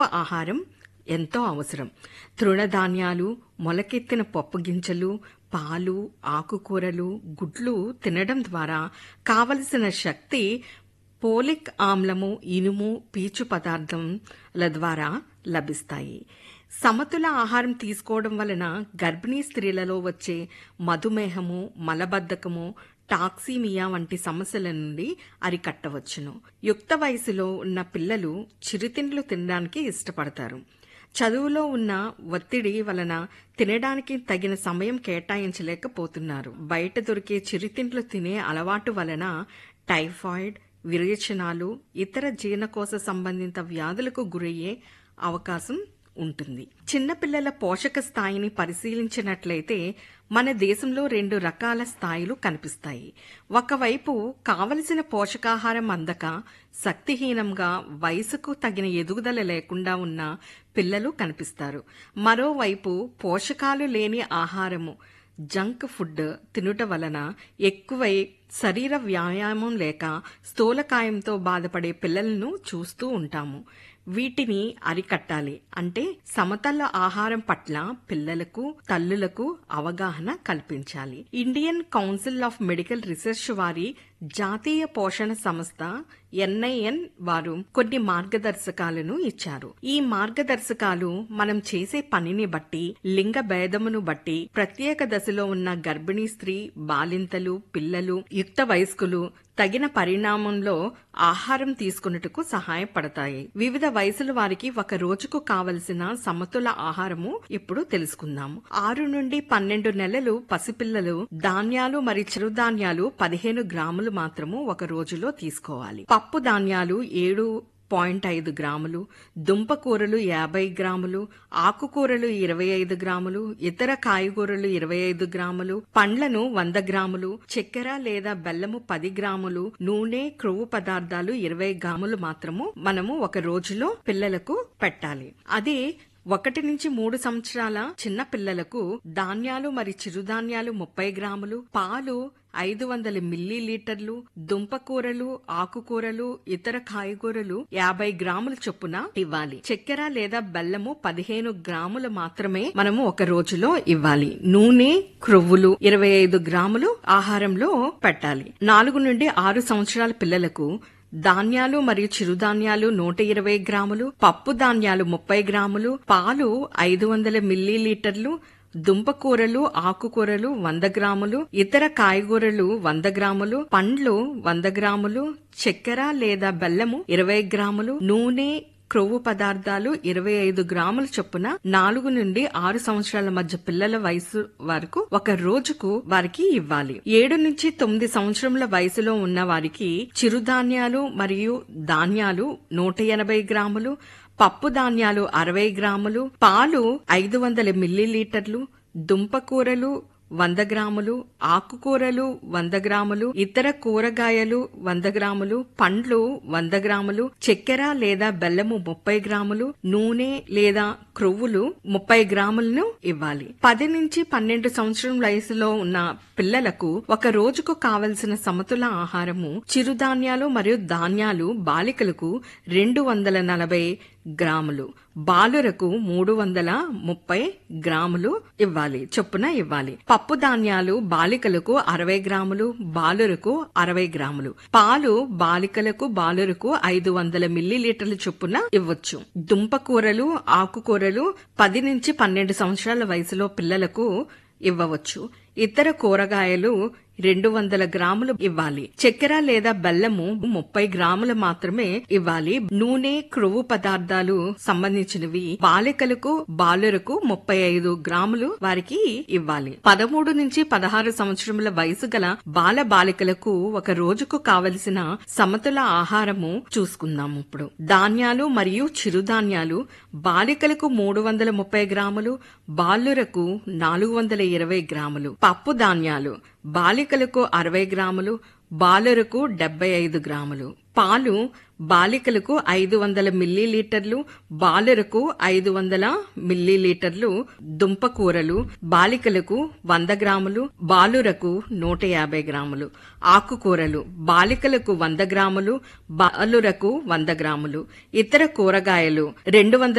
ఆహారం ఎంతో అవసరం తృణధాన్యాలు మొలకెత్తిన పప్పు గింజలు పాలు ఆకుకూరలు గుడ్లు తినడం ద్వారా కావలసిన శక్తి పోలిక్ ఆమ్లము ఇనుము పీచు పదార్థంల ద్వారా లభిస్తాయి సమతుల ఆహారం తీసుకోవడం వలన గర్భిణీ స్త్రీలలో వచ్చే మధుమేహము మలబద్ధకము టాక్సీమియా వంటి సమస్యల నుండి అరికట్టవచ్చును యుక్త వయసులో ఉన్న పిల్లలు చిరుతిండ్లు తినడానికి ఇష్టపడతారు చదువులో ఉన్న ఒత్తిడి వలన తినడానికి తగిన సమయం కేటాయించలేకపోతున్నారు బయట దొరికే చిరుతిండ్లు తినే అలవాటు వలన టైఫాయిడ్ విరేచనాలు ఇతర జీర్ణకోశ సంబంధిత వ్యాధులకు గురయ్యే అవకాశం ఉంటుంది చిన్నపిల్లల పోషక స్థాయిని పరిశీలించినట్లయితే మన దేశంలో రెండు రకాల స్థాయిలు కనిపిస్తాయి ఒకవైపు కావలసిన పోషకాహారం అందక శక్తిహీనంగా వయసుకు తగిన ఎదుగుదల లేకుండా ఉన్న పిల్లలు కనిపిస్తారు మరోవైపు పోషకాలు లేని ఆహారము జంక్ ఫుడ్ తినుట వలన ఎక్కువై శరీర వ్యాయామం లేక స్థూలకాయంతో బాధపడే పిల్లలను చూస్తూ ఉంటాము వీటిని అరికట్టాలి అంటే సమతల ఆహారం పట్ల పిల్లలకు తల్లులకు అవగాహన కల్పించాలి Indian council of medical research వారి జాతీయ పోషణ సంస్థ ఎన్ఐఎన్ వారు కొన్ని మార్గదర్శకాలను ఇచ్చారు ఈ మార్గదర్శకాలు మనం చేసే పనిని బట్టి లింగ భేదమును బట్టి ప్రత్యేక దశలో ఉన్న గర్భిణీ స్త్రీ బాలింతలు పిల్లలు యుక్త వయస్కులు తగిన పరిణామంలో ఆహారం తీసుకున్నట్టుకు సహాయపడతాయి వివిధ వయసుల వారికి ఒక రోజుకు కావలసిన సమతుల ఆహారము ఇప్పుడు తెలుసుకుందాము ఆరు నుండి పన్నెండు నెలలు పసిపిల్లలు ధాన్యాలు మరియు చిరుధాన్యాలు పదిహేను గ్రాములు మాత్రము ఒక రోజులో తీసుకోవాలి పప్పు ధాన్యాలు ఏడు పాయింట్ ఐదు గ్రాములు దుంపకూరలు యాభై గ్రాములు ఆకుకూరలు ఇరవై ఐదు గ్రాములు ఇతర కాయగూరలు ఇరవై ఐదు గ్రాములు పండ్లను వంద గ్రాములు చక్కెర లేదా బెల్లము పది గ్రాములు నూనె క్రొవ్వు పదార్థాలు ఇరవై గ్రాములు మాత్రము మనము ఒక రోజులో పిల్లలకు పెట్టాలి అదే ఒకటి నుంచి మూడు సంవత్సరాల చిన్న పిల్లలకు ధాన్యాలు మరి చిరుధాన్యాలు ముప్పై గ్రాములు పాలు ఐదు వందల మిల్లీ లీటర్లు దుంపకూరలు ఆకుకూరలు ఇతర కాయగూరలు యాభై గ్రాముల చొప్పున ఇవ్వాలి చక్కెర లేదా బెల్లము పదిహేను గ్రాములు మాత్రమే మనము ఒక రోజులో ఇవ్వాలి నూనె క్రొవ్వులు ఇరవై ఐదు గ్రాములు ఆహారంలో పెట్టాలి నాలుగు నుండి ఆరు సంవత్సరాల పిల్లలకు ధాన్యాలు మరియు చిరుధాన్యాలు నూట ఇరవై గ్రాములు పప్పు ధాన్యాలు ముప్పై గ్రాములు పాలు ఐదు వందల మిల్లీ లీటర్లు దుంపకూరలు ఆకుకూరలు వంద గ్రాములు ఇతర కాయగూరలు వంద గ్రాములు పండ్లు వంద గ్రాములు చక్కెర లేదా బెల్లము ఇరవై గ్రాములు నూనె క్రొవ్వు పదార్థాలు ఇరవై ఐదు గ్రాముల చొప్పున నాలుగు నుండి ఆరు సంవత్సరాల మధ్య పిల్లల వయసు వరకు ఒక రోజుకు వారికి ఇవ్వాలి ఏడు నుంచి తొమ్మిది సంవత్సరముల వయసులో ఉన్న వారికి చిరుధాన్యాలు మరియు ధాన్యాలు నూట ఎనభై గ్రాములు పప్పు ధాన్యాలు అరవై గ్రాములు పాలు ఐదు వందల మిల్లీలీటర్లు దుంపకూరలు వంద గ్రాములు ఆకుకూరలు వంద గ్రాములు ఇతర కూరగాయలు వంద గ్రాములు పండ్లు వంద గ్రాములు చక్కెర లేదా బెల్లము ముప్పై గ్రాములు నూనె లేదా క్రొవ్వులు ముప్పై గ్రాములను ఇవ్వాలి పది నుంచి పన్నెండు సంవత్సరం వయసులో ఉన్న పిల్లలకు ఒక రోజుకు కావలసిన సమతుల ఆహారము చిరుధాన్యాలు మరియు ధాన్యాలు బాలికలకు రెండు వందల నలభై గ్రాములు బాలురకు మూడు వందల ముప్పై గ్రాములు ఇవ్వాలి చొప్పున ఇవ్వాలి పప్పు ధాన్యాలు బాలికలకు అరవై గ్రాములు బాలురకు అరవై గ్రాములు పాలు బాలికలకు బాలురకు ఐదు వందల మిల్లీలీటర్ల చొప్పున ఇవ్వచ్చు దుంపకూరలు ఆకుకూరలు పది నుంచి పన్నెండు సంవత్సరాల వయసులో పిల్లలకు ఇవ్వవచ్చు ఇతర కూరగాయలు రెండు వందల గ్రాములు ఇవ్వాలి చక్కెర లేదా బెల్లము ముప్పై గ్రాములు మాత్రమే ఇవ్వాలి నూనె క్రొవ్వు పదార్థాలు సంబంధించినవి బాలికలకు బాలురకు ముప్పై ఐదు గ్రాములు వారికి ఇవ్వాలి పదమూడు నుంచి పదహారు సంవత్సరముల వయసు గల బాల బాలికలకు ఒక రోజుకు కావలసిన సమతుల ఆహారము చూసుకుందాం ఇప్పుడు ధాన్యాలు మరియు చిరుధాన్యాలు బాలికలకు మూడు వందల ముప్పై గ్రాములు బాలురకు నాలుగు వందల ఇరవై గ్రాములు పప్పు ధాన్యాలు బాలికలకు అరవై గ్రాములు బాలురకు డెబ్బై ఐదు గ్రాములు పాలు బాలికలకు ఐదు వందల మిల్లీలీటర్లు బాలురకు ఐదు వందల మిల్లీలీటర్లు దుంపకూరలు బాలికలకు వంద గ్రాములు బాలురకు నూట యాభై గ్రాములు ఆకుకూరలు బాలికలకు వంద గ్రాములు బాలురకు వంద గ్రాములు ఇతర కూరగాయలు రెండు వందల